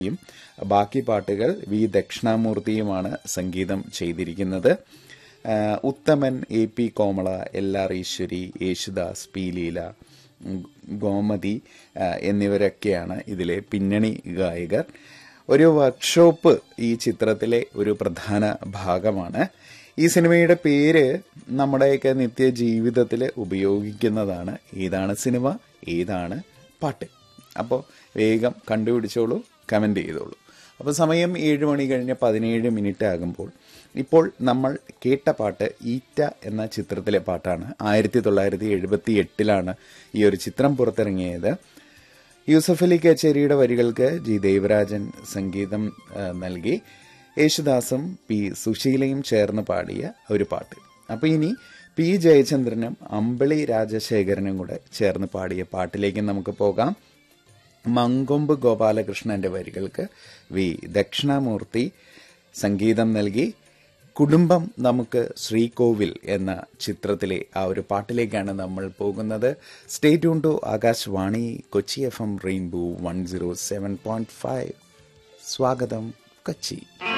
യും ബാക്കി പാട്ടുകൾ വി ദക്ഷിണാമൂർത്തിയുമാണ് സംഗീതം ചെയ്തിരിക്കുന്നത് ആ, Uthaman A P Komala L R Eswari Yesudas P Leela ഉം, ഗോമതി ആ, എന്നിവരൊക്കെയാണ് ഇതിലെ പിന്നണി ഗായകർ ഒരു വർക്ക്ഷോപ്പ് ഈ ചിത്രത്തിലെ ഒരു പ്രധാന ഭാഗമാണ് ഈ സിനിമയുടെ പേര് നമ്മുടെയൊക്കെ നിത്യ ജീവിതത്തിൽ ഉപയോഗിക്കുന്നതാണ് ഏതാണ് സിനിമ ഏതാണ് പാട്ട് അപ്പോൾ വേഗം കണ്ടുപിടിച്ചോളൂ കമൻ്റ് ചെയ്തോളൂ അപ്പോൾ സമയം ഏഴ് മണി കഴിഞ്ഞ് പതിനേഴ് മിനിറ്റ് ആകുമ്പോൾ ഇപ്പോൾ നമ്മൾ കേട്ട പാട്ട് ഈറ്റ എന്ന ചിത്രത്തിലെ പാട്ടാണ് ആയിരത്തി തൊള്ളായിരത്തി എഴുപത്തി എട്ടിലാണ് ഈ ഒരു ചിത്രം പുറത്തിറങ്ങിയത് യൂസഫ് അലി കച്ചേരിയുടെ വരികൾക്ക് ജി ദേവരാജൻ സംഗീതം ആ, നൽകി യേശുദാസും പി സുശീലയും ചേർന്ന് പാടിയ ഒരു പാട്ട് അപ്പോൾ ഇനി പി ജയചന്ദ്രനും അമ്പിളി രാജശേഖരനും കൂടെ ചേർന്ന് പാടിയ പാട്ടിലേക്ക് നമുക്ക് പോകാം മങ്കൊമ്പ് ഗോപാലകൃഷ്ണന്റെ വരികൾക്ക് വി ദക്ഷിണാമൂർത്തി സംഗീതം നൽകി കുടുംബം നമുക്ക് ശ്രീകോവിൽ എന്ന ചിത്രത്തിലെ ആ ഒരു പാട്ടിലേക്കാണ് നമ്മൾ പോകുന്നത് stay tune to Akashvani Kochi F M rainbow one zero seven point five സ്വാഗതം കൊച്ചി